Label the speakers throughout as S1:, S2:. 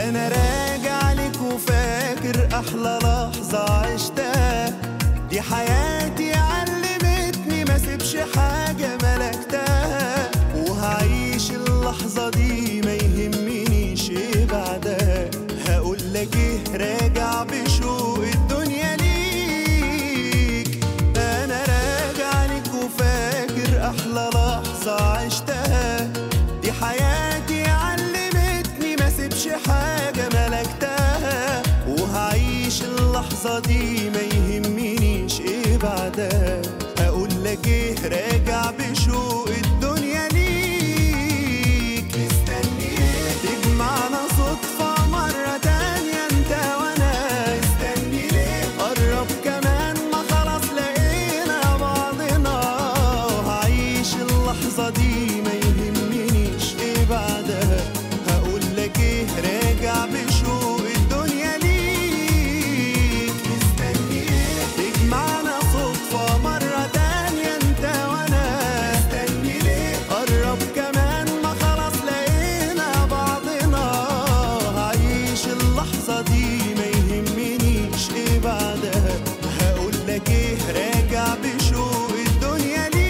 S1: انا راجع لك وفاكر احلى لحظة عشتها دي حياتي علمتني ما سيبش حاجة ملكتها وهعيش اللحظة دي ما يهمنيش ايه بعدها هقول لك ايه راجع بشوق الدنيا ليك انا راجع لك وفاكر احلى لحظة عشتها دي حياتي علمتني ما سيبش حاجة ملكتها وهعيش اللحظة دي ما يهمنيش ايه بعدها هقول لك ايه راجع بشوق الدنيا ليك مستني ايه تجمعنا صدفة مرة تانية انت وانا مستني ليه قرب كمان ما خلاص لقينا بعضنا وهعيش اللحظة دي ما يهمنيش ايه بعدها هقول لك ايه راجع بشوق الدنيا ليك مستني ايه تجمعنا صدفة مرة تانية انت وانا مستني ليه قرب كمان ما خلاص لقينا بعضنا هعيش اللحظة دي ما يهمنيش ايه بعدها هقول لك ايه راجع بشوق الدنيا ليك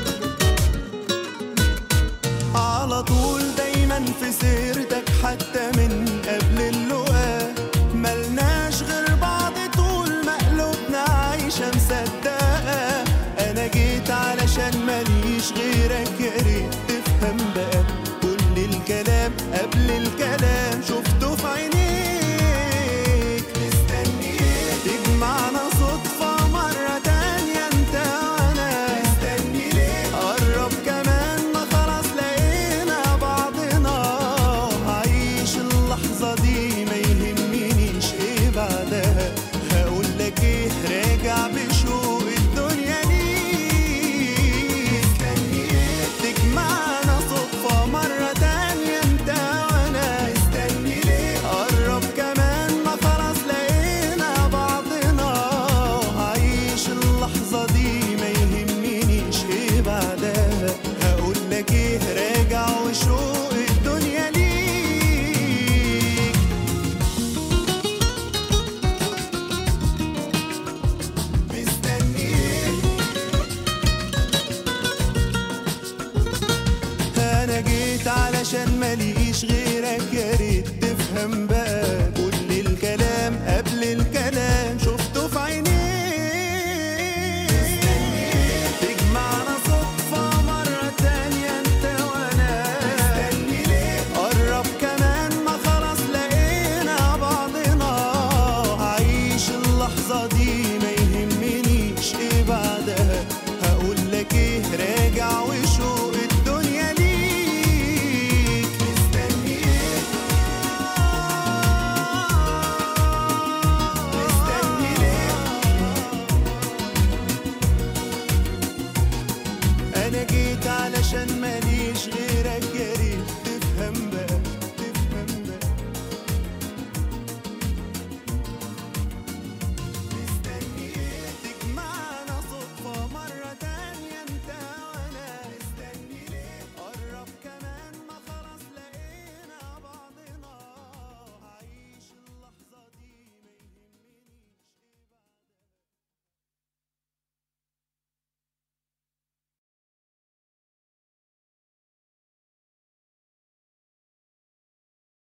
S1: على طول دايما في سيرتك حتى